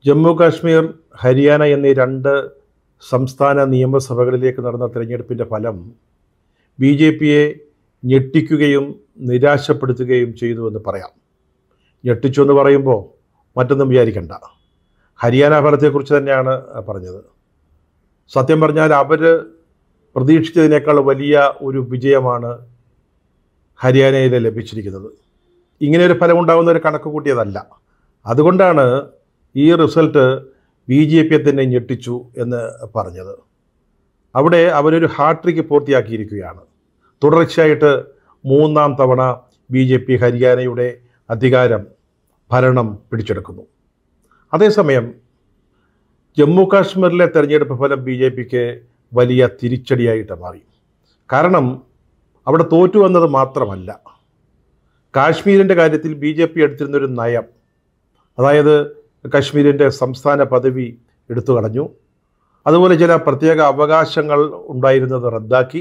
ജമ്മു കാശ്മീർ ഹരിയാന എന്നീ രണ്ട് സംസ്ഥാന നിയമസഭകളിലേക്ക് നടന്ന തിരഞ്ഞെടുപ്പിൻ്റെ ഫലം ബി ജെ പിയെ ഞെട്ടിക്കുകയും നിരാശപ്പെടുത്തുകയും ചെയ്തു എന്ന് പറയാം ഞെട്ടിച്ചു എന്ന് പറയുമ്പോൾ മറ്റൊന്നും വിചാരിക്കണ്ട ഹരിയാന ഫലത്തെക്കുറിച്ച് തന്നെയാണ് പറഞ്ഞത് സത്യം പറഞ്ഞാൽ അവർ പ്രതീക്ഷിച്ചതിനേക്കാൾ വലിയ ഒരു വിജയമാണ് ഹരിയാനയിൽ ലഭിച്ചിരിക്കുന്നത് ഇങ്ങനെ ഒരു ഫലം ഉണ്ടാകുന്ന ഒരു കണക്ക് കൂട്ടിയതല്ല അതുകൊണ്ടാണ് ഈ റിസൾട്ട് ബി ജെ പിയെ തന്നെ ഞെട്ടിച്ചു എന്ന് പറഞ്ഞത് അവിടെ അവരൊരു ഹാട്രിക്ക് പൂർത്തിയാക്കിയിരിക്കുകയാണ് തുടർച്ചയായിട്ട് മൂന്നാം തവണ ബി ജെ പി ഹരിയാനയുടെ അധികാരം ഭരണം പിടിച്ചെടുക്കുന്നു അതേസമയം ജമ്മു കാശ്മീരിലെ തെരഞ്ഞെടുപ്പ് ഫലം ബി ജെ പിക്ക് വലിയ തിരിച്ചടിയായിട്ട് മാറി കാരണം അവിടെ തോറ്റു വന്നത് മാത്രമല്ല കാശ്മീരിൻ്റെ കാര്യത്തിൽ ബി ജെ പി എടുത്തിരുന്നൊരു നയം അതായത് കശ്മീരിൻ്റെ സംസ്ഥാന പദവി എടുത്തു കളഞ്ഞു അതുപോലെ ചില പ്രത്യേക അവകാശങ്ങൾ ഉണ്ടായിരുന്നത് റദ്ദാക്കി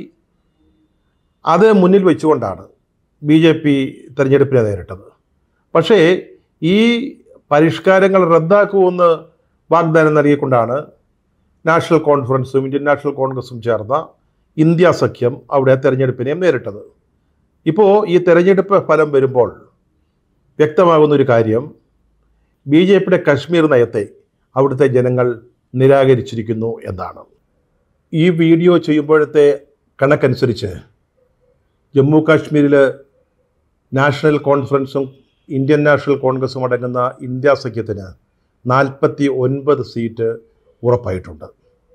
അത് മുന്നിൽ വെച്ചുകൊണ്ടാണ് ബി ജെ പി തെരഞ്ഞെടുപ്പിനെ നേരിട്ടത് പക്ഷേ ഈ പരിഷ്കാരങ്ങൾ റദ്ദാക്കുമെന്ന് വാഗ്ദാനം നൽകിക്കൊണ്ടാണ് നാഷണൽ കോൺഫറൻസും ഇന്ത്യൻ നാഷണൽ കോൺഗ്രസും ചേർന്ന ഇന്ത്യ സഖ്യം അവിടെ തെരഞ്ഞെടുപ്പിനെ നേരിട്ടത് ഇപ്പോൾ ഈ തെരഞ്ഞെടുപ്പ് ഫലം വരുമ്പോൾ വ്യക്തമാകുന്ന ഒരു കാര്യം ബി ജെ പിയുടെ കശ്മീർ നയത്തെ അവിടുത്തെ ജനങ്ങൾ നിരാകരിച്ചിരിക്കുന്നു എന്നാണ് ഈ വീഡിയോ ചെയ്യുമ്പോഴത്തെ കണക്കനുസരിച്ച് ജമ്മു കാശ്മീരിൽ നാഷണൽ കോൺഫറൻസും ഇന്ത്യൻ നാഷണൽ കോൺഗ്രസും അടങ്ങുന്ന ഇന്ത്യ സഖ്യത്തിന് നാൽപ്പത്തി ഒൻപത് സീറ്റ് ഉറപ്പായിട്ടുണ്ട്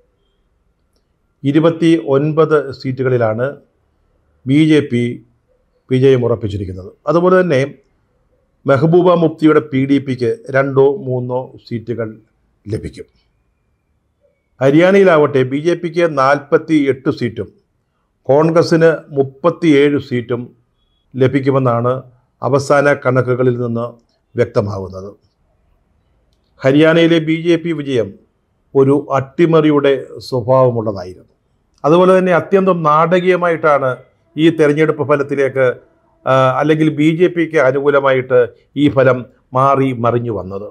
ഇരുപത്തി ഒൻപത് സീറ്റുകളിലാണ് ബി ജെ പി വിജയം ഉറപ്പിച്ചിരിക്കുന്നത് അതുപോലെ തന്നെ മെഹബൂബ മുഫ്തിയുടെ പി ഡി പിക്ക് രണ്ടോ മൂന്നോ സീറ്റുകൾ ലഭിക്കും ഹരിയാനയിലാവട്ടെ ബി ജെ പിക്ക് നാൽപ്പത്തി എട്ട് സീറ്റും കോൺഗ്രസ്സിന് മുപ്പത്തിയേഴ് സീറ്റും ലഭിക്കുമെന്നാണ് അവസാന കണക്കുകളിൽ നിന്ന് വ്യക്തമാകുന്നത് ഹരിയാനയിലെ ബി ജെ പി വിജയം ഒരു അട്ടിമറിയുടെ സ്വഭാവമുള്ളതായിരുന്നു അതുപോലെ തന്നെ അത്യന്തം നാടകീയമായിട്ടാണ് ഈ തെരഞ്ഞെടുപ്പ് ഫലത്തിലേക്ക് ആ, അല്ലെങ്കിൽ ബി ജെ പിക്ക് അനുകൂലമായിട്ട് ഈ ഫലം മാറി മറിഞ്ഞു വന്നത്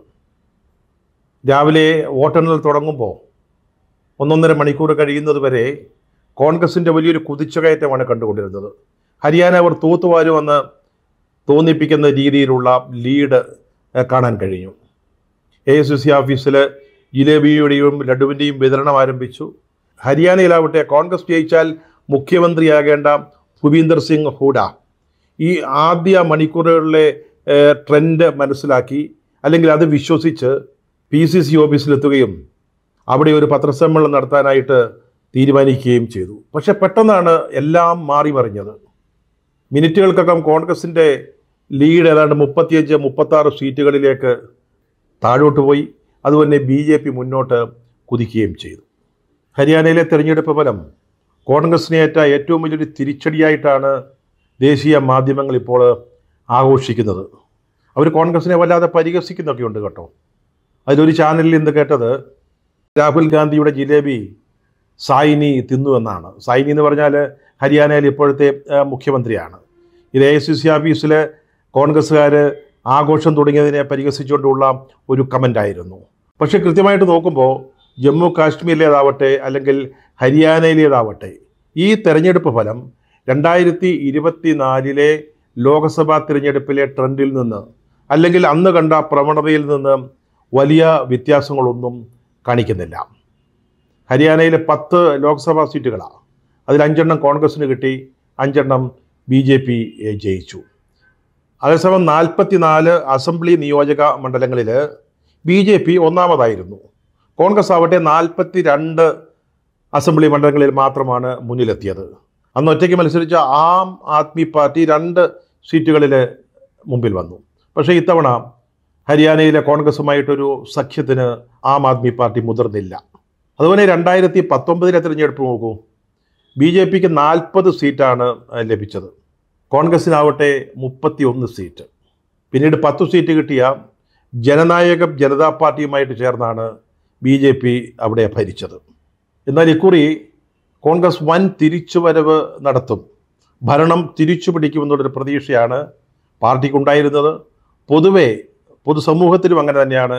രാവിലെ വോട്ടെണ്ണൽ തുടങ്ങുമ്പോൾ ഒന്നൊന്നര മണിക്കൂർ കഴിയുന്നത് വരെ കോൺഗ്രസിൻ്റെ വലിയൊരു കുതിച്ചുകയറ്റമാണ് കണ്ടുകൊണ്ടിരുന്നത് ഹരിയാന അവർ തൂത്തുവാരുമെന്ന് തോന്നിപ്പിക്കുന്ന രീതിയിലുള്ള ലീഡ് ഏഹ്, കാണാൻ കഴിഞ്ഞു എ എസ് സി ഓഫീസിൽ ജിലേബിയുടെയും ലഡുവിൻ്റെയും വിതരണം ആരംഭിച്ചു ഹരിയാനയിലാവട്ടെ കോൺഗ്രസ് ജയിച്ചാൽ മുഖ്യമന്ത്രിയാകേണ്ട ഭൂപീന്ദർ സിംഗ് ഹൂഡ ഈ ആദ്യ മണിക്കൂറുകളിലെ ഏഹ്, ട്രെൻഡ് മനസ്സിലാക്കി അല്ലെങ്കിൽ അത് വിശ്വസിച്ച് പി സി സി ഓഫീസിലെത്തുകയും അവിടെ ഒരു പത്രസമ്മേളനം നടത്താനായിട്ട് തീരുമാനിക്കുകയും ചെയ്തു പക്ഷെ പെട്ടെന്നാണ് എല്ലാം മാറി മറിഞ്ഞത് മിനിറ്റുകൾക്കകം കോൺഗ്രസിൻ്റെ ലീഡ് ഏതാണ്ട് മുപ്പത്തിയഞ്ച് മുപ്പത്താറ് സീറ്റുകളിലേക്ക് താഴോട്ട് പോയി അതുപോലെ ബി ജെ പി മുന്നോട്ട് കുതിക്കുകയും ചെയ്തു ഹരിയാനയിലെ തെരഞ്ഞെടുപ്പ് ഫലം കോൺഗ്രസിനേറ്റ ഏറ്റവും വലിയൊരു തിരിച്ചടിയായിട്ടാണ് ദേശീയ മാധ്യമങ്ങൾ ഇപ്പോൾ ആഘോഷിക്കുന്നത് അവർ കോൺഗ്രസിനെ വല്ലാതെ പരിഹസിക്കുന്നൊക്കെ ഉണ്ട് കേട്ടോ അതിലൊരു ചാനലിൽ ഇന്ന് കേട്ടത് രാഹുൽ ഗാന്ധിയുടെ ജിലേബി സായിനി തിന്നു എന്നാണ് സായിനി എന്ന് പറഞ്ഞാൽ ഹരിയാനയിൽ ഇപ്പോഴത്തെ ആ, മുഖ്യമന്ത്രിയാണ് ഇത് എ സി സി ഓഫീസിൽ കോൺഗ്രസ്സുകാർ ആഘോഷം തുടങ്ങിയതിനെ പരിഹസിച്ചുകൊണ്ടുള്ള ഒരു കമൻ്റായിരുന്നു പക്ഷേ കൃത്യമായിട്ട് നോക്കുമ്പോൾ ജമ്മു കാശ്മീരിലേതാവട്ടെ അല്ലെങ്കിൽ ഹരിയാനയിലേതാവട്ടെ ഈ തെരഞ്ഞെടുപ്പ് ഫലം രണ്ടായിരത്തി ഇരുപത്തി നാലിലെ ലോക്സഭാ തിരഞ്ഞെടുപ്പിലെ ട്രെൻഡിൽ നിന്ന് അല്ലെങ്കിൽ അന്ന് കണ്ട പ്രവണതയിൽ നിന്ന് വലിയ വ്യത്യാസങ്ങളൊന്നും കാണിക്കുന്നില്ല ഹരിയാനയിലെ പത്ത് ലോക്സഭാ സീറ്റുകളാണ് അതിൽ അഞ്ചെണ്ണം കോൺഗ്രസ്സിന് കിട്ടി അഞ്ചെണ്ണം ബി ജെ പി ജയിച്ചു അതേസമയം നാൽപ്പത്തിനാല് അസംബ്ലി നിയോജക മണ്ഡലങ്ങളിൽ ബി ജെ പി ഒന്നാമതായിരുന്നു കോൺഗ്രസ് ആവട്ടെ നാൽപ്പത്തി രണ്ട് അസംബ്ലി മണ്ഡലങ്ങളിൽ മാത്രമാണ് മുന്നിലെത്തിയത് അന്ന് ഒറ്റയ്ക്ക് മത്സരിച്ച ആം ആദ്മി പാർട്ടി രണ്ട് സീറ്റുകളിൽ മുമ്പിൽ വന്നു പക്ഷേ ഇത്തവണ ഹരിയാനയിലെ കോൺഗ്രസുമായിട്ടൊരു സഖ്യത്തിന് ആം ആദ്മി പാർട്ടി മുതിർന്നില്ല അതുപോലെ രണ്ടായിരത്തി പത്തൊമ്പതിലെ തിരഞ്ഞെടുപ്പ് നോക്കൂ ബി ജെ പിക്ക് നാൽപ്പത് സീറ്റാണ് അഹ്, ലഭിച്ചത് കോൺഗ്രസിനാവട്ടെ മുപ്പത്തി ഒന്ന് സീറ്റ് പിന്നീട് പത്ത് സീറ്റ് കിട്ടിയ ജനനായക ജനതാ പാർട്ടിയുമായിട്ട് ചേർന്നാണ് ബി ജെ പി അവിടെ ഭരിച്ചത് എന്നാൽ ഇക്കുറി കോൺഗ്രസ് വൻ തിരിച്ചുവരവ് നടത്തും ഭരണം തിരിച്ചു പിടിക്കുമെന്നുള്ളൊരു പ്രതീക്ഷയാണ് പാർട്ടിക്കുണ്ടായിരുന്നത് പൊതുവെ പൊതുസമൂഹത്തിലും അങ്ങനെ തന്നെയാണ്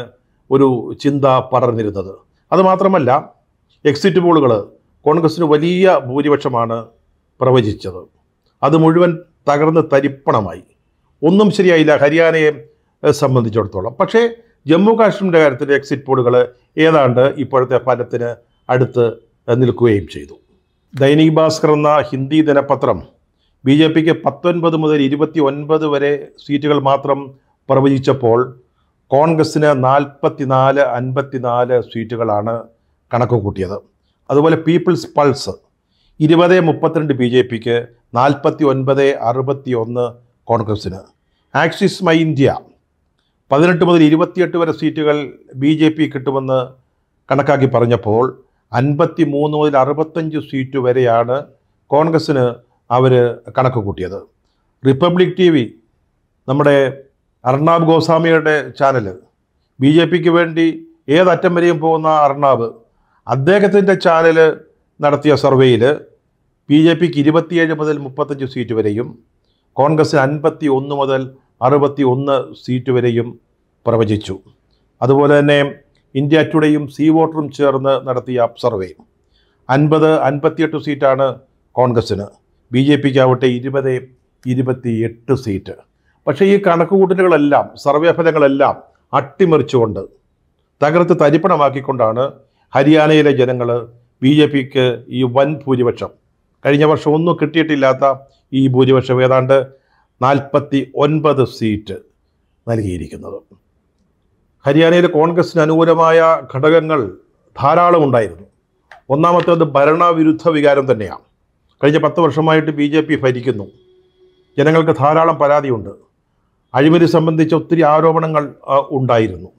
ഒരു ചിന്ത പറഞ്ഞിരുന്നത് അതുമാത്രമല്ല എക്സിറ്റ് പോളുകൾ കോൺഗ്രസിന് വലിയ ഭൂരിപക്ഷമാണ് പ്രവചിച്ചത് അത് മുഴുവൻ തകർന്ന് തരിപ്പണമായി ഒന്നും ശരിയായില്ല ഹരിയാനയെ ഏഹ്, സംബന്ധിച്ചിടത്തോളം പക്ഷേ ജമ്മു കാശ്മീരിൻ്റെ കാര്യത്തിൽ എക്സിറ്റ് പോളുകൾ ഏതാണ്ട് ഇപ്പോഴത്തെ ഫലത്തിന് അടുത്ത് നിൽക്കുകയും ചെയ്തു ദൈനിക് ഭാസ്കർ എന്ന ഹിന്ദി ദിനപത്രം ബി ജെ പിക്ക് പത്തൊൻപത് മുതൽ ഇരുപത്തി ഒൻപത് വരെ സീറ്റുകൾ മാത്രം പ്രവചിച്ചപ്പോൾ കോൺഗ്രസ്സിന് നാൽപ്പത്തിനാല് അൻപത്തിനാല് സീറ്റുകളാണ് കണക്ക് കൂട്ടിയത് അതുപോലെ പീപ്പിൾസ് പൾസ് ഇരുപത് മുപ്പത്തിരണ്ട് ബി ജെ പിക്ക് നാൽപ്പത്തി ഒൻപത് അറുപത്തി ഒന്ന് കോൺഗ്രസ്സിന് ആക്സിസ് മൈ ഇന്ത്യ പതിനെട്ട് മുതൽ ഇരുപത്തിയെട്ട് വരെ സീറ്റുകൾ ബി ജെ പി കിട്ടുമെന്ന് കണക്കാക്കി പറഞ്ഞപ്പോൾ അൻപത്തി മൂന്ന് മുതൽ അറുപത്തഞ്ച് സീറ്റ് വരെയാണ് കോൺഗ്രസ്സിന് അവർ കണക്ക് കൂട്ടിയത് റിപ്പബ്ലിക് ടി വി നമ്മുടെ അർണാബ് ഗോസ്വാമിയുടെ ചാനൽ ബി ജെ പിക്ക് വേണ്ടി ഏതറ്റം വരെയും പോകുന്ന അർണാബ് അദ്ദേഹത്തിൻ്റെ ചാനൽ നടത്തിയ സർവേയിൽ ബി ജെ പിക്ക് ഇരുപത്തിയേഴ് മുതൽ മുപ്പത്തഞ്ച് സീറ്റ് വരെയും കോൺഗ്രസിന് അൻപത്തി ഒന്ന് മുതൽ അറുപത്തി ഒന്ന് സീറ്റ് വരെയും പ്രവചിച്ചു അതുപോലെ തന്നെ ഇന്ത്യ ടുഡേയും സീ വോട്ടറും ചേർന്ന് നടത്തിയ സർവേ അൻപത് അൻപത്തിയെട്ട് സീറ്റാണ് കോൺഗ്രസ്സിന് ബി ജെ പിക്ക് ആവട്ടെ ഇരുപത് ഇരുപത്തി എട്ട് സീറ്റ് പക്ഷേ ഈ കണക്കുകൂട്ടലുകളെല്ലാം സർവേ ഫലങ്ങളെല്ലാം അട്ടിമറിച്ചുകൊണ്ട് തകർത്ത് തരിപ്പണമാക്കിക്കൊണ്ടാണ് ഹരിയാനയിലെ ജനങ്ങൾ ബി ജെ പിക്ക് ഈ വൻ ഭൂരിപക്ഷം കഴിഞ്ഞ വർഷം ഒന്നും കിട്ടിയിട്ടില്ലാത്ത ഈ ഭൂരിപക്ഷം ഏതാണ്ട് നാൽപ്പത്തി ഒൻപത് സീറ്റ് നൽകിയിരിക്കുന്നത് ഹരിയാനയിൽ കോൺഗ്രസിന് അനുകൂലമായ ഘടകങ്ങൾ ധാരാളം ഉണ്ടായിരുന്നു ഒന്നാമത്തേത് ഭരണവിരുദ്ധ വികാരം തന്നെയാണ് കഴിഞ്ഞ പത്ത് വർഷമായിട്ട് ബി ജെ പി ഭരിക്കുന്നു ജനങ്ങൾക്ക് ധാരാളം പരാതിയുണ്ട് അഴിമതി സംബന്ധിച്ച ഒത്തിരി ആരോപണങ്ങൾ ആ, ഉണ്ടായിരുന്നു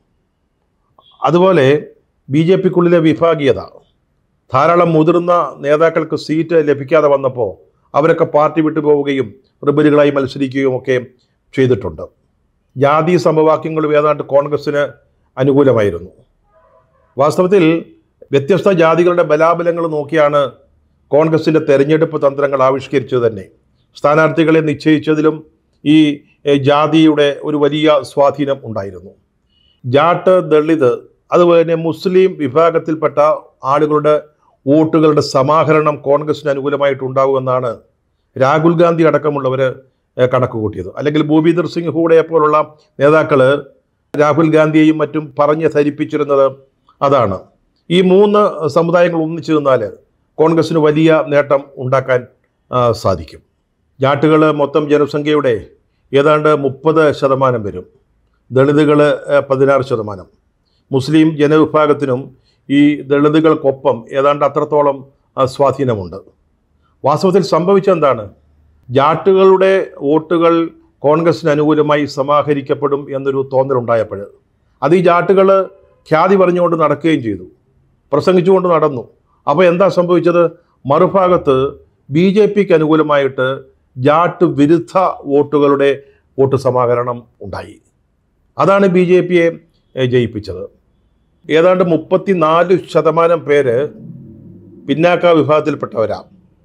അതുപോലെ ബി ജെ പിക്കുള്ളിലെ വിഭാഗീയത ധാരാളം മുതിർന്ന നേതാക്കൾക്ക് സീറ്റ് ലഭിക്കാതെ വന്നപ്പോൾ അവരൊക്കെ പാർട്ടി വിട്ടു പോവുകയും റിബലുകളായി മത്സരിക്കുകയും ഒക്കെ ചെയ്തിട്ടുണ്ട് ജാതി സമവാക്യങ്ങളും ഏതാണ്ട് കോൺഗ്രസ്സിന് അനുകൂലമായിരുന്നു വാസ്തവത്തിൽ വ്യത്യസ്ത ജാതികളുടെ ബലാബലങ്ങൾ നോക്കിയാണ് കോൺഗ്രസിൻ്റെ തെരഞ്ഞെടുപ്പ് തന്ത്രങ്ങൾ ആവിഷ്കരിച്ചത് തന്നെ സ്ഥാനാർത്ഥികളെ നിശ്ചയിച്ചതിലും ഈ എ, ജാതിയുടെ ഒരു വലിയ സ്വാധീനം ഉണ്ടായിരുന്നു ജാട്ട് ദളിത് അതുപോലെ തന്നെ മുസ്ലിം വിഭാഗത്തിൽപ്പെട്ട ആളുകളുടെ വോട്ടുകളുടെ സമാഹരണം കോൺഗ്രസിന് അനുകൂലമായിട്ടുണ്ടാകുമെന്നാണ് രാഹുൽ ഗാന്ധി അടക്കമുള്ളവർ കണക്ക് കൂട്ടിയത് അല്ലെങ്കിൽ ഭൂപീന്ദർ സിംഗ് ഹൂഡയെ പോലുള്ള നേതാക്കൾ രാഹുൽ ഗാന്ധിയെയും മറ്റും പറഞ്ഞ് ധരിപ്പിച്ചിരുന്നത് അതാണ് ഈ മൂന്ന് സമുദായങ്ങൾ ഒന്നിച്ചു നിന്നാൽ കോൺഗ്രസിന് വലിയ നേട്ടം ഉണ്ടാക്കാൻ ആ, സാധിക്കും ജാട്ടുകൾ മൊത്തം ജനസംഖ്യയുടെ ഏതാണ്ട് മുപ്പത് ശതമാനം വരും ദളിതുകൾ പതിനാറ് ശതമാനം മുസ്ലിം ജനവിഭാഗത്തിനും ഈ ദളിതുകൾക്കൊപ്പം ഏതാണ്ട് അത്രത്തോളം ആ, സ്വാധീനമുണ്ട് വാസ്തവത്തിൽ സംഭവിച്ചെന്താണ് ജാട്ടുകളുടെ വോട്ടുകൾ കോൺഗ്രസിന് അനുകൂലമായി സമാഹരിക്കപ്പെടും എന്നൊരു തോന്നലുണ്ടായപ്പോൾ അത് ഈ ജാട്ടുകൾ ഖ്യാതി പറഞ്ഞുകൊണ്ട് നടക്കുകയും ചെയ്തു പ്രസംഗിച്ചുകൊണ്ട് നടന്നു അപ്പോൾ എന്താ സംഭവിച്ചത് മറുഭാഗത്ത് ബി ജെ പിക്ക് അനുകൂലമായിട്ട് ജാട്ട് വിരുദ്ധ വോട്ടുകളുടെ വോട്ട് സമാഹരണം ഉണ്ടായി അതാണ് ബി ജെ പിയെ ജയിപ്പിച്ചത് ഏതാണ്ട് മുപ്പത്തിനാല് ശതമാനം പേര് പിന്നാക്ക വിഭാഗത്തിൽപ്പെട്ടവരാണ്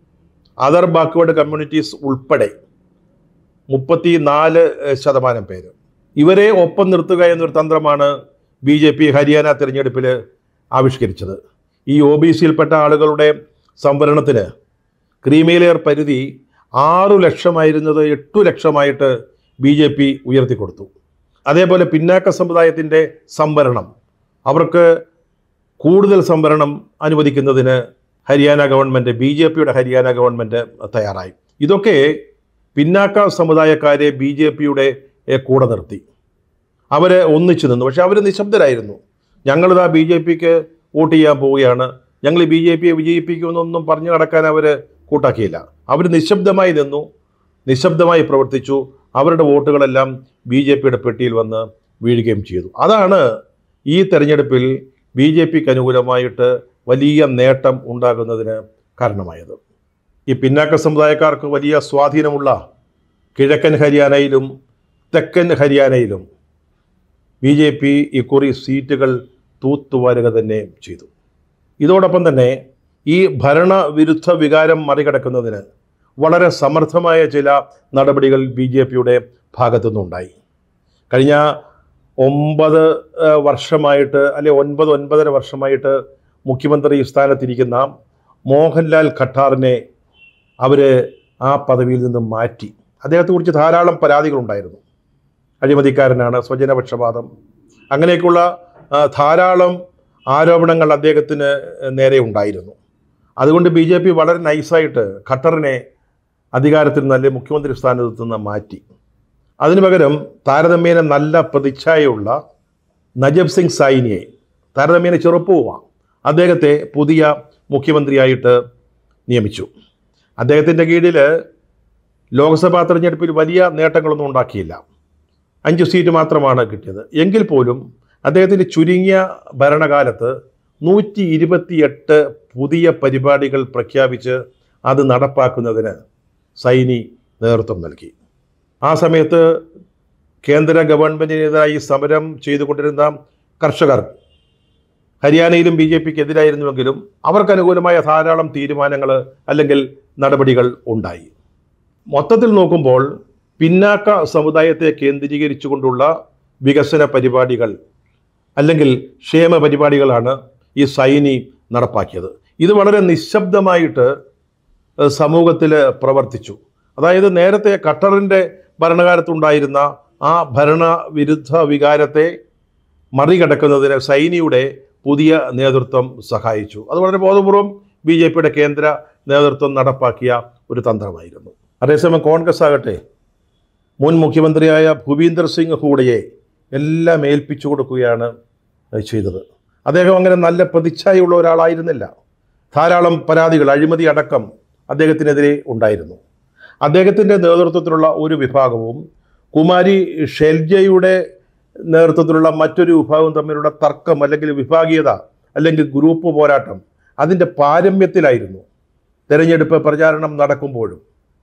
അതർ ബാക്ക്വേർഡ് കമ്മ്യൂണിറ്റീസ് ഉൾപ്പെടെ മുപ്പത്തി നാല് ശതമാനം പേര് ഇവരെ ഒപ്പം നിർത്തുക എന്നൊരു തന്ത്രമാണ് ബി ജെ പി ഹരിയാന തിരഞ്ഞെടുപ്പിൽ ആവിഷ്കരിച്ചത് ഈ ഒ ബി സിയിൽപ്പെട്ട ആളുകളുടെ സംവരണത്തിന് ക്രീമിലെയർ പരിധി ആറു ലക്ഷമായിരുന്നത് എട്ടു ലക്ഷമായിട്ട് ബി ജെ പി ഉയർത്തിക്കൊടുത്തു അതേപോലെ പിന്നാക്ക സമുദായത്തിൻ്റെ സംവരണം അവർക്ക് കൂടുതൽ സംവരണം അനുവദിക്കുന്നതിന് ഹരിയാന ഗവൺമെൻറ് ബി ജെ പിയുടെ ഹരിയാന ഗവൺമെൻറ് തയ്യാറായി ഇതൊക്കെ പിന്നാക്ക സമുദായക്കാരെ ബി ജെ പിയുടെ കൂടെ നിർത്തി അവർ ഒന്നിച്ചു നിന്നു പക്ഷെ അവർ നിശബ്ദരായിരുന്നു ഞങ്ങളിതാ ബി ജെ പിക്ക് വോട്ട് ചെയ്യാൻ പോവുകയാണ് ഞങ്ങൾ ബി ജെ പിയെ വിജയിപ്പിക്കുമെന്നൊന്നും പറഞ്ഞു നടക്കാൻ അവർ കൂട്ടാക്കിയില്ല അവർ നിശബ്ദമായി നിന്നു നിശബ്ദമായി പ്രവർത്തിച്ചു അവരുടെ വോട്ടുകളെല്ലാം ബി ജെ പിയുടെ പെട്ടിയിൽ വന്ന് വീഴുകയും ചെയ്തു അതാണ് ഈ തെരഞ്ഞെടുപ്പിൽ ബി ജെ പിക്ക് അനുകൂലമായിട്ട് വലിയ നേട്ടം ഉണ്ടാകുന്നതിന് കാരണമായത് ഈ പിന്നാക്ക സമുദായക്കാർക്ക് വലിയ സ്വാധീനമുള്ള കിഴക്കൻ ഹരിയാനയിലും തെക്കൻ ഹരിയാനയിലും ബി ജെ പി ഇക്കുറി സീറ്റുകൾ തൂത്തുവാരുക തന്നെ ചെയ്തു ഇതോടൊപ്പം തന്നെ ഈ ഭരണവിരുദ്ധ വികാരം മറികടക്കുന്നതിന് വളരെ സമർത്ഥമായ ചില നടപടികൾ ബി ജെ പിയുടെ ഭാഗത്തുനിന്നുണ്ടായി കഴിഞ്ഞ ഒമ്പത് ആ, വർഷമായിട്ട് അല്ലെ ഒൻപത് ഒൻപതര വർഷമായിട്ട് മുഖ്യമന്ത്രി സ്ഥാനത്തിരിക്കുന്ന മോഹൻലാൽ ഖട്ടാറിനെ അവർ ആ പദവിയിൽ നിന്ന് മാറ്റി അദ്ദേഹത്തെക്കുറിച്ച് ധാരാളം പരാതികളുണ്ടായിരുന്നു അഴിമതിക്കാരനാണ് സ്വജനപക്ഷപാതം അങ്ങനെയൊക്കെയുള്ള ആ, ധാരാളം ആരോപണങ്ങൾ അദ്ദേഹത്തിന് നേരെ ഉണ്ടായിരുന്നു അതുകൊണ്ട് ബി ജെ പി വളരെ നൈസായിട്ട് ഖട്ടറിനെ അധികാരത്തിൽ നല്ല മുഖ്യമന്ത്രി സ്ഥാനത്ത് നിന്ന് മാറ്റി അതിനു പകരം താരതമ്യേന നല്ല പ്രതിച്ഛായയുള്ള നജബ് സിംഗ് സൈനിയെ താരതമ്യേന ചെറുപ്പവുമാണ് അദ്ദേഹത്തെ പുതിയ മുഖ്യമന്ത്രിയായിട്ട് നിയമിച്ചു അദ്ദേഹത്തിൻ്റെ കീഴിൽ ലോക്സഭാ തെരഞ്ഞെടുപ്പിൽ വലിയ നേട്ടങ്ങളൊന്നും ഉണ്ടാക്കിയില്ല അഞ്ച് സീറ്റ് മാത്രമാണ് കിട്ടിയത് എങ്കിൽ പോലും അദ്ദേഹത്തിൻ്റെ ചുരുങ്ങിയ ഭരണകാലത്ത് നൂറ്റി ഇരുപത്തിയെട്ട് പുതിയ പരിപാടികൾ പ്രഖ്യാപിച്ച് അത് നടപ്പാക്കുന്നതിന് സൈനി നേതൃത്വം നൽകി ആ സമയത്ത് കേന്ദ്ര ഗവൺമെൻറ്റിനെതിരായി സമരം ചെയ്തുകൊണ്ടിരുന്ന കർഷകർ ഹരിയാനയിലും ബി ജെ പിക്ക് എതിരായിരുന്നുവെങ്കിലും അവർക്ക് അനുകൂലമായ ധാരാളം തീരുമാനങ്ങൾ അല്ലെങ്കിൽ നടപടികൾ ഉണ്ടായി മൊത്തത്തിൽ നോക്കുമ്പോൾ പിന്നാക്ക സമുദായത്തെ കേന്ദ്രീകരിച്ചുകൊണ്ടുള്ള വികസന പരിപാടികൾ അല്ലെങ്കിൽ ക്ഷേമ പരിപാടികളാണ് ഈ സൈനി നടപ്പാക്കിയത് ഇത് വളരെ നിശബ്ദമായിട്ട് സമൂഹത്തിൽ പ്രവർത്തിച്ചു അതായത് നേരത്തെ ഖട്ടറിൻ്റെ ഭരണകാലത്തുണ്ടായിരുന്ന ആ ഭരണവിരുദ്ധ വികാരത്തെ മറികടക്കുന്നതിന് സൈനിയുടെ പുതിയ നേതൃത്വം സഹായിച്ചു അത് വളരെ ബോധപൂർവം ബി ജെ പിയുടെ കേന്ദ്ര നേതൃത്വം നടപ്പാക്കിയ ഒരു തന്ത്രമായിരുന്നു അതേസമയം കോൺഗ്രസ് ആകട്ടെ മുൻ മുഖ്യമന്ത്രിയായ ഭൂപീന്ദർ സിംഗ് ഹൂഡയെ എല്ലാം ഏൽപ്പിച്ചു കൊടുക്കുകയാണ് ചെയ്തത് അദ്ദേഹം അങ്ങനെ നല്ല പ്രതിച്ഛായുള്ള ഒരാളായിരുന്നില്ല ധാരാളം പരാതികൾ അഴിമതി അടക്കം അദ്ദേഹത്തിനെതിരെ ഉണ്ടായിരുന്നു അദ്ദേഹത്തിൻ്റെ നേതൃത്വത്തിലുള്ള ഒരു വിഭാഗവും കുമാരി ഷെൽജയുടെ നേതൃത്വത്തിലുള്ള മറ്റൊരു വിഭാഗവും തമ്മിലുള്ള തർക്കം അല്ലെങ്കിൽ വിഭാഗീയത അല്ലെങ്കിൽ ഗ്രൂപ്പ് പോരാട്ടം അതിൻ്റെ പാരമ്യത്തിലായിരുന്നു തെരഞ്ഞെടുപ്പ് പ്രചാരണം നടക്കുമ്പോഴും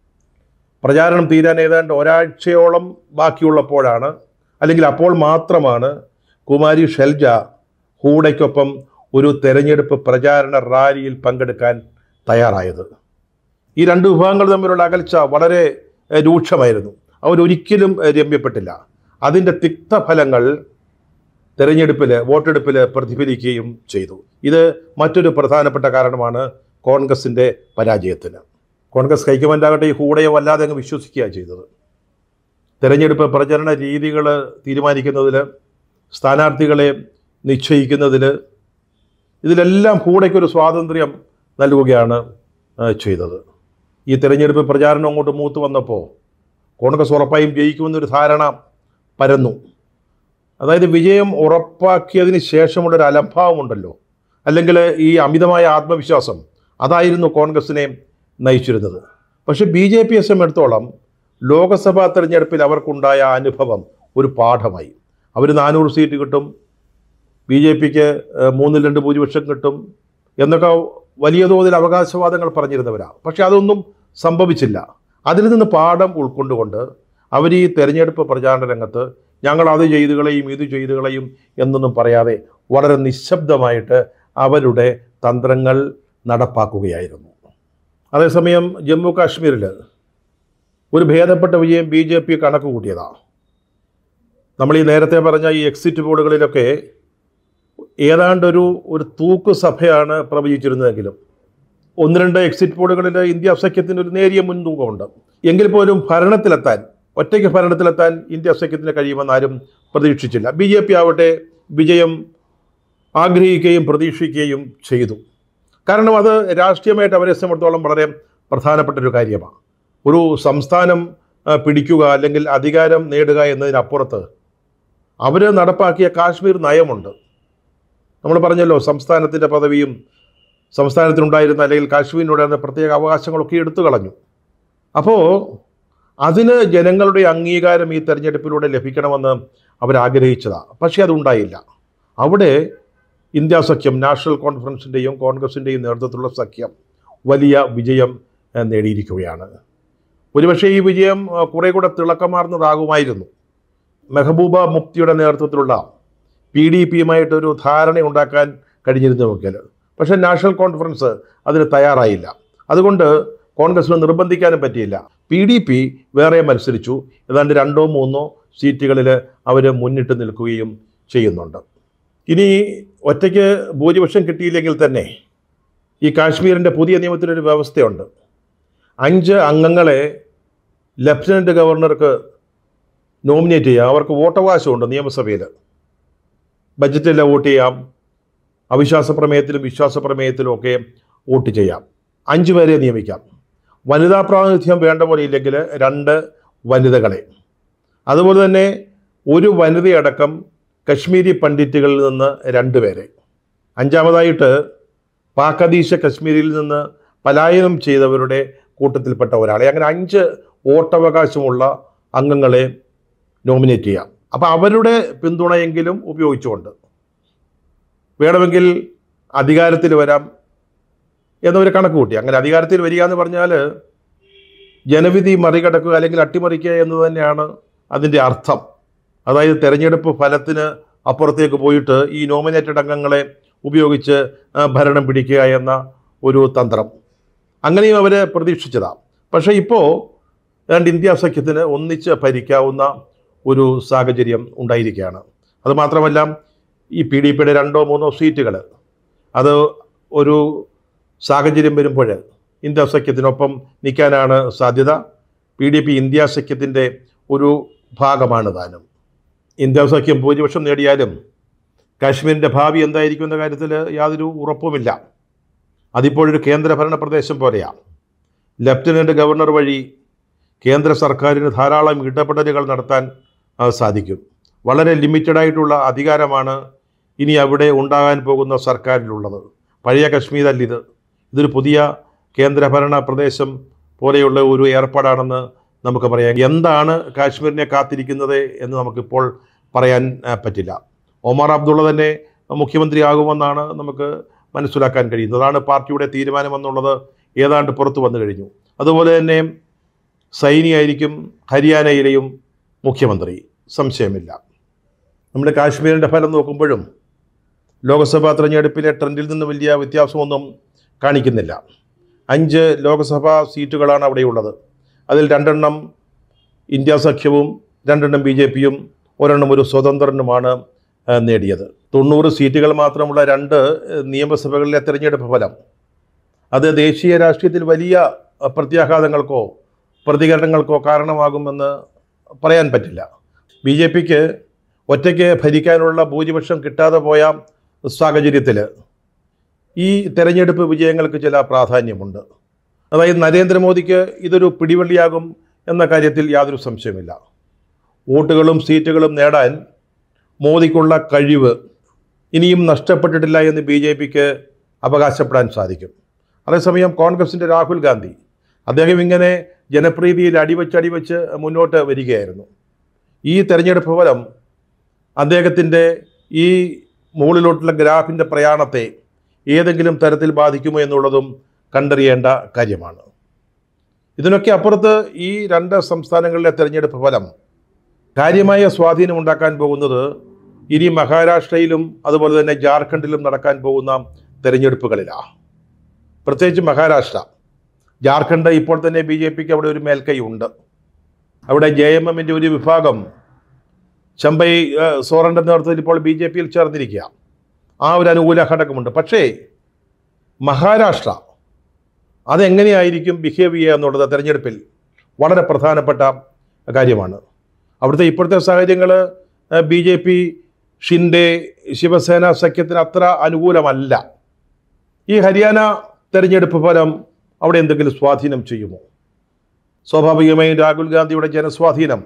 പ്രചാരണം തീരാൻ ഏതാണ്ട് ഒരാഴ്ചയോളം ബാക്കിയുള്ളപ്പോഴാണ് അല്ലെങ്കിൽ അപ്പോൾ മാത്രമാണ് കുമാരി ഷെൽജ ഹൂഡയ്ക്കൊപ്പം ഒരു തെരഞ്ഞെടുപ്പ് പ്രചാരണ റാലിയിൽ പങ്കെടുക്കാൻ തയ്യാറായത് ഈ രണ്ട് വിഭാഗങ്ങൾ തമ്മിലുള്ള അകൽച്ച വളരെ എഹ്, രൂക്ഷമായിരുന്നു അവരൊരിക്കലും എഹ്, രമ്യപ്പെട്ടില്ല അതിൻ്റെ തിക്തഫലങ്ങൾ തെരഞ്ഞെടുപ്പിൽ വോട്ടെടുപ്പിൽ പ്രതിഫലിക്കുകയും ചെയ്തു ഇത് മറ്റൊരു പ്രധാനപ്പെട്ട കാരണമാണ് കോൺഗ്രസിൻ്റെ പരാജയത്തിന് കോൺഗ്രസ് ഹൈക്കമാൻഡാകട്ടെ ഈ ഹൂഡയെ വല്ലാതെ അങ്ങ് വിശ്വസിക്കുകയാണ് ചെയ്തത് തെരഞ്ഞെടുപ്പ് പ്രചരണ രീതികൾ തീരുമാനിക്കുന്നതിൽ സ്ഥാനാർത്ഥികളെ നിശ്ചയിക്കുന്നതിൽ ഇതിലെല്ലാം ഹൂഡയ്ക്കൊരു സ്വാതന്ത്ര്യം നൽകുകയാണ് ആ, ചെയ്തത് ഈ തെരഞ്ഞെടുപ്പ് പ്രചാരണം അങ്ങോട്ട് മൂത്ത് വന്നപ്പോൾ കോൺഗ്രസ് ഉറപ്പായും ജയിക്കുമെന്നൊരു ധാരണ പരന്നു അതായത് വിജയം ഉറപ്പാക്കിയതിന് ശേഷമുള്ളൊരു അലംഭാവമുണ്ടല്ലോ അല്ലെങ്കിൽ ഈ അമിതമായ ആത്മവിശ്വാസം അതായിരുന്നു കോൺഗ്രസിനെ നയിച്ചിരുന്നത് പക്ഷേ ബി ജെ പിയെ സംബന്ധിച്ചിടത്തോളം ലോക്സഭാ തെരഞ്ഞെടുപ്പിൽ അവർക്കുണ്ടായ അനുഭവം ഒരു പാഠമായി അവർ നാനൂറ് സീറ്റ് കിട്ടും ബി ജെ പിക്ക് മൂന്നിൽ രണ്ട് ഭൂരിപക്ഷം കിട്ടും എന്നൊക്കെ വലിയ തോതിൽ അവകാശവാദങ്ങൾ പറഞ്ഞിരുന്നവരാണ് പക്ഷെ അതൊന്നും സംഭവിച്ചില്ല അതിൽ നിന്ന് പാഠം ഉൾക്കൊണ്ടുകൊണ്ട് അവർ ഈ തെരഞ്ഞെടുപ്പ് പ്രചാരണ രംഗത്ത് ഞങ്ങൾ അത് ചെയ്തു കളയും ഇത് ചെയ്തു കളയും എന്നൊന്നും പറയാതെ വളരെ നിശബ്ദമായിട്ട് അവരുടെ തന്ത്രങ്ങൾ നടപ്പാക്കുകയായിരുന്നു അതേസമയം ജമ്മു കാശ്മീരിൽ ഒരു ഭേദപ്പെട്ട വിജയം ബി ജെ പി കണക്ക് കൂട്ടിയതാണ് നമ്മൾ ഈ നേരത്തെ പറഞ്ഞ ഈ എക്സിറ്റ് പോളുകളിലൊക്കെ ഏതാണ്ടൊരു ഒരു തൂക്ക് സഭയാണ് പ്രവചിച്ചിരുന്നതെങ്കിലും ഒന്ന് രണ്ട് എക്സിറ്റ് പോളുകളിൽ ഇന്ത്യ സഖ്യത്തിന് ഒരു നേരിയ മുൻതൂക്കമുണ്ട് എങ്കിൽ പോലും ഭരണത്തിലെത്താൻ ഒറ്റയ്ക്ക് ഭരണത്തിലെത്താൻ ഇന്ത്യ സഖ്യത്തിന് കഴിയുമെന്ന് ആരും പ്രതീക്ഷിച്ചില്ല ബി ജെ പി ആവട്ടെ വിജയം ആഗ്രഹിക്കുകയും പ്രതീക്ഷിക്കുകയും ചെയ്തു കാരണം അത് രാഷ്ട്രീയമായിട്ട് അവരെ സംബന്ധിച്ചിടത്തോളം വളരെ പ്രധാനപ്പെട്ട ഒരു കാര്യമാണ് ഒരു സംസ്ഥാനം ആ, പിടിക്കുക അല്ലെങ്കിൽ അധികാരം നേടുക എന്നതിനപ്പുറത്ത് അവർ നടപ്പാക്കിയ കാശ്മീർ നയമുണ്ട് നമ്മൾ പറഞ്ഞല്ലോ സംസ്ഥാനത്തിൻ്റെ പദവിയും സംസ്ഥാനത്തിനുണ്ടായിരുന്ന അല്ലെങ്കിൽ കാശ്മീരിനുണ്ടായിരുന്ന പ്രത്യേക അവകാശങ്ങളൊക്കെ എടുത്തു കളഞ്ഞു അപ്പോൾ അതിന് ജനങ്ങളുടെ അംഗീകാരം ഈ തെരഞ്ഞെടുപ്പിലൂടെ ലഭിക്കണമെന്ന് അവരാഗ്രഹിച്ചതാണ് പക്ഷേ അതുണ്ടായില്ല അവിടെ ഇന്ത്യ സഖ്യം നാഷണൽ കോൺഫറൻസിൻ്റെയും കോൺഗ്രസിൻ്റെയും നേതൃത്വത്തിലുള്ള സഖ്യം വലിയ വിജയം ഏഹ്, നേടിയിരിക്കുകയാണ് ഒരുപക്ഷെ ഈ വിജയം ഏഹ്, കുറെ കൂടെ തിളക്കമാർന്നതാകുമായിരുന്നു മെഹബൂബ മുഫ്തിയുടെ നേതൃത്വത്തിലുള്ള പി ഡി പിയുമായിട്ടൊരു ധാരണ ഉണ്ടാക്കാൻ കഴിഞ്ഞിരുന്നുവെങ്കിൽ പക്ഷേ നാഷണൽ കോൺഫറൻസ് അതിന് തയ്യാറായില്ല അതുകൊണ്ട് കോൺഗ്രസിന് നിർബന്ധിക്കാനും പറ്റിയില്ല പി ഡി പി വേറെ മത്സരിച്ചു ഏതാണ്ട് രണ്ടോ മൂന്നോ സീറ്റുകളിൽ അവർ മുന്നിട്ട് നിൽക്കുകയും ചെയ്യുന്നുണ്ട് ഇനി ഒറ്റയ്ക്ക് ഭൂരിപക്ഷം കിട്ടിയില്ലെങ്കിൽ തന്നെ ഈ കാശ്മീരിൻ്റെ പുതിയ നിയമത്തിലൊരു വ്യവസ്ഥയുണ്ട് അഞ്ച് അംഗങ്ങളെ ലഫ്റ്റനൻറ്റ് ഗവർണർക്ക് നോമിനേറ്റ് ചെയ്യാം അവർക്ക് വോട്ടവകാശമുണ്ട് നിയമസഭയിൽ ബജറ്റിലെ വോട്ട് ചെയ്യാം അവിശ്വാസ പ്രമേയത്തിലും വിശ്വാസ പ്രമേയത്തിലും ഒക്കെ വോട്ട് ചെയ്യാം അഞ്ച് പേരെ നിയമിക്കാം വനിതാ പ്രാതിനിധ്യം വേണ്ട പോലെ ഇല്ലെങ്കിൽ രണ്ട് വനിതകളെ അതുപോലെ തന്നെ ഒരു വനിതയടക്കം കശ്മീരി പണ്ഡിറ്റുകളിൽ നിന്ന് രണ്ട് പേരെ അഞ്ചാമതായിട്ട് പാക്കദീശ കശ്മീരിൽ നിന്ന് പലായനം ചെയ്തവരുടെ കൂട്ടത്തിൽപ്പെട്ട ഒരാളെ അങ്ങനെ അഞ്ച് വോട്ടവകാശമുള്ള അംഗങ്ങളെ നോമിനേറ്റ് ചെയ്യാം അപ്പോൾ അവരുടെ പിന്തുണയെങ്കിലും ഉപയോഗിച്ചുകൊണ്ട് വേണമെങ്കിൽ അധികാരത്തിൽ വരാം എന്നൊരു കണക്ക് കൂട്ടി അങ്ങനെ അധികാരത്തിൽ വരിക എന്ന് പറഞ്ഞാൽ ജനവിധി മറികടക്കുക അല്ലെങ്കിൽ അട്ടിമറിക്കുക എന്ന് തന്നെയാണ് അതിൻ്റെ അർത്ഥം അതായത് തെരഞ്ഞെടുപ്പ് ഫലത്തിന് അപ്പുറത്തേക്ക് പോയിട്ട് ഈ നോമിനേറ്റഡ് അംഗങ്ങളെ ഉപയോഗിച്ച് ആ, ഭരണം പിടിക്കുക എന്ന ഒരു തന്ത്രം അങ്ങനെയും അവർ പ്രതീക്ഷിച്ചതാണ് പക്ഷേ ഇപ്പോൾ ഏതാണ്ട് ഇന്ത്യ സഖ്യത്തിന് ഒന്നിച്ച് ഭരിക്കാവുന്ന ഒരു സാഹചര്യം ഉണ്ടായിരിക്കുകയാണ് അതുമാത്രമല്ല ഈ പി ഡി പിയുടെ രണ്ടോ മൂന്നോ സീറ്റുകൾ അത് ഒരു സാഹചര്യം വരുമ്പോൾ ഇന്ത്യ സഖ്യത്തിനൊപ്പം നിൽക്കാനാണ് സാധ്യത പി ഡി പി ഇന്ത്യ സഖ്യത്തിൻ്റെ ഒരു ഭാഗമാണ് താനും ഇന്ത്യ സഖ്യം ഭൂരിപക്ഷം നേടിയാലും കാശ്മീരിൻ്റെ ഭാവി എന്തായിരിക്കും എന്ന കാര്യത്തിൽ യാതൊരു ഉറപ്പുമില്ല അതിപ്പോഴൊരു കേന്ദ്രഭരണ പ്രദേശം പോലെയാണ് ലഫ്റ്റനൻറ്റ് ഗവർണർ വഴി കേന്ദ്ര സർക്കാരിന് ധാരാളം ഇടപെടലുകൾ നടത്താൻ ആ, സാധിക്കും വളരെ ലിമിറ്റഡ് ആയിട്ടുള്ള അധികാരമാണ് ഇനി അവിടെ ഉണ്ടാകാൻ പോകുന്ന സർക്കാരിലുള്ളത് പഴയ കശ്മീരല്ല ഇത് ഇതൊരു പുതിയ കേന്ദ്രഭരണ പ്രദേശം പോലെയുള്ള ഒരു ഏർപ്പാടാണെന്ന് നമുക്ക് പറയാം എന്താണ് കാശ്മീരിനെ കാത്തിരിക്കുന്നത് എന്ന് നമുക്കിപ്പോൾ പറയാൻ ആ, പറ്റില്ല ഒമർ അബ്ദുള്ള തന്നെ മുഖ്യമന്ത്രിയാകുമെന്നാണ് നമുക്ക് മനസ്സിലാക്കാൻ കഴിയുന്നത് അതാണ് പാർട്ടിയുടെ തീരുമാനമെന്നുള്ളത് ഏതാണ്ട് പുറത്തു വന്നു കഴിഞ്ഞു അതുപോലെ തന്നെ സൈനി ആയിരിക്കും ഹരിയാനയിലെയും മുഖ്യമന്ത്രി സംശയമില്ല നമ്മുടെ കാശ്മീരിൻ്റെ ഫലം നോക്കുമ്പോഴും ലോക്സഭാ തെരഞ്ഞെടുപ്പിലെ ട്രെൻഡിൽ നിന്ന് വലിയ വ്യത്യാസമൊന്നും കാണിക്കുന്നില്ല അഞ്ച് ലോക്സഭാ സീറ്റുകളാണ് അവിടെയുള്ളത് അതിൽ രണ്ടെണ്ണം ഇന്ത്യ സഖ്യവും രണ്ടെണ്ണം ബി ജെ പിയും ഒരെണ്ണം ഒരു സ്വതന്ത്രനുമാണ് ആ, നേടിയത് തൊണ്ണൂറ് സീറ്റുകൾ മാത്രമുള്ള രണ്ട് ഏഹ്, നിയമസഭകളിലെ തെരഞ്ഞെടുപ്പ് ഫലം അത് ദേശീയ രാഷ്ട്രീയത്തിൽ വലിയ അഹ്, പ്രത്യാഘാതങ്ങൾക്കോ പ്രതികരണങ്ങൾക്കോ കാരണമാകുമെന്ന് പറയാൻ പറ്റില്ല ബി ജെ പിക്ക് ഒറ്റയ്ക്ക് ഭരിക്കാനുള്ള ഭൂരിപക്ഷം കിട്ടാതെ പോയ സാഹചര്യത്തിൽ ഈ തെരഞ്ഞെടുപ്പ് വിജയങ്ങൾക്ക് ചില പ്രാധാന്യമുണ്ട് അതായത് നരേന്ദ്രമോദിക്ക് ഇതൊരു പിടിവള്ളിയാകും എന്ന കാര്യത്തിൽ യാതൊരു സംശയമില്ല വോട്ടുകളും സീറ്റുകളും നേടാൻ മോദിക്കുള്ള കഴിവ് ഇനിയും നഷ്ടപ്പെട്ടിട്ടില്ല എന്ന് ബി ജെ പിക്ക് അവകാശപ്പെടാൻ സാധിക്കും അതേസമയം കോൺഗ്രസിൻ്റെ രാഹുൽ ഗാന്ധി അദ്ദേഹം ഇങ്ങനെ ജനപ്രീതിയിൽ അടിവച്ച് അടിവച്ച് മുന്നോട്ട് വരികയായിരുന്നു ഈ തെരഞ്ഞെടുപ്പ് ഫലം അദ്ദേഹത്തിൻ്റെ ഈ മുകളിലോട്ടുള്ള ഗ്രാഫിൻ്റെ പ്രയാണത്തെ ഏതെങ്കിലും തരത്തിൽ ബാധിക്കുമോ എന്നുള്ളതും കണ്ടറിയേണ്ട കാര്യമാണ് ഇതിനൊക്കെ അപ്പുറത്ത് ഈ രണ്ട് സംസ്ഥാനങ്ങളിലെ തെരഞ്ഞെടുപ്പ് ഫലം കാര്യമായ സ്വാധീനം ഉണ്ടാക്കാൻ പോകുന്നത് ഇനി മഹാരാഷ്ട്രയിലും അതുപോലെ തന്നെ ജാർഖണ്ഡിലും നടക്കാൻ പോകുന്ന തെരഞ്ഞെടുപ്പുകളിലാണ് പ്രത്യേകിച്ച് മഹാരാഷ്ട്ര ജാർഖണ്ഡ് ഇപ്പോൾ തന്നെ ബി ജെ പിക്ക് അവിടെ ഒരു മേൽക്കൈ ഉണ്ട് അവിടെ ജെ എം എമ്മിൻ്റെ ഒരു വിഭാഗം ചമ്പൈ ഏഹ്, സോറൻ്റെ നേതൃത്വത്തിൽ ഇപ്പോൾ ബി ജെ പിയിൽ ചേർന്നിരിക്കുക ആ ഒരു അനുകൂല ഘടകമുണ്ട് പക്ഷേ മഹാരാഷ്ട്ര അതെങ്ങനെയായിരിക്കും ബിഹേവ് ചെയ്യുക എന്നുള്ളത് തെരഞ്ഞെടുപ്പിൽ വളരെ പ്രധാനപ്പെട്ട കാര്യമാണ് അവിടുത്തെ ഇപ്പോഴത്തെ സാഹചര്യങ്ങൾ B J P Shinde Shivsena സഖ്യത്തിന് അത്ര അനുകൂലമല്ല ഈ ഹരിയാന തെരഞ്ഞെടുപ്പ് ഫലം അവിടെ എന്തെങ്കിലും സ്വാധീനം ചെയ്യുമോ സ്വാഭാവികമായും രാഹുൽ ഗാന്ധിയുടെ ജനസ്വാധീനം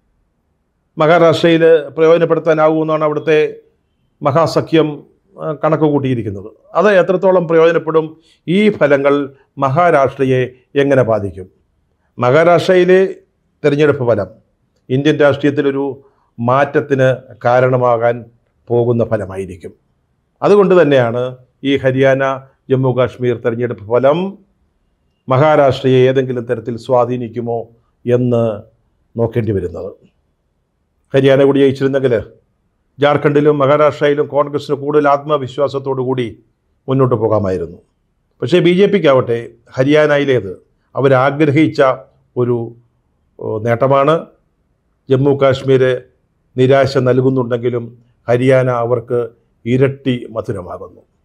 മഹാരാഷ്ട്രയിൽ പ്രയോജനപ്പെടുത്താനാവുമെന്നാണ് അവിടുത്തെ മഹാസഖ്യം ആ, കണക്ക് കൂട്ടിയിരിക്കുന്നത് അത് എത്രത്തോളം പ്രയോജനപ്പെടും ഈ ഫലങ്ങൾ മഹാരാഷ്ട്രയെ എങ്ങനെ ബാധിക്കും മഹാരാഷ്ട്രയിലെ തിരഞ്ഞെടുപ്പ് ഫലം ഇന്ത്യൻ രാഷ്ട്രീയത്തിലൊരു മാറ്റത്തിന് കാരണമാകാൻ പോകുന്ന ഫലമായിരിക്കും അതുകൊണ്ട് തന്നെയാണ് ഈ ഹരിയാന ജമ്മു കാശ്മീർ തെരഞ്ഞെടുപ്പ് ഫലം മഹാരാഷ്ട്രയെ ഏതെങ്കിലും തരത്തിൽ സ്വാധീനിക്കുമോ എന്ന് നോക്കേണ്ടി വരുന്നത് ഹരിയാന കൂടി ജയിച്ചിരുന്നെങ്കിൽ ജാർഖണ്ഡിലും മഹാരാഷ്ട്രയിലും കോൺഗ്രസിന് കൂടുതൽ ആത്മവിശ്വാസത്തോടു കൂടി മുന്നോട്ട് പോകാമായിരുന്നു പക്ഷേ ബി ജെ പിക്കാവട്ടെ ഹരിയാനയിലേത് അവരാഗ്രഹിച്ച ഒരു ഓ, നേട്ടമാണ് ജമ്മു കാശ്മീർ നിരാശ നൽകുന്നുണ്ടെങ്കിലും ഹരിയാന അവർക്ക് ഇരട്ടി മധുരമാകുന്നു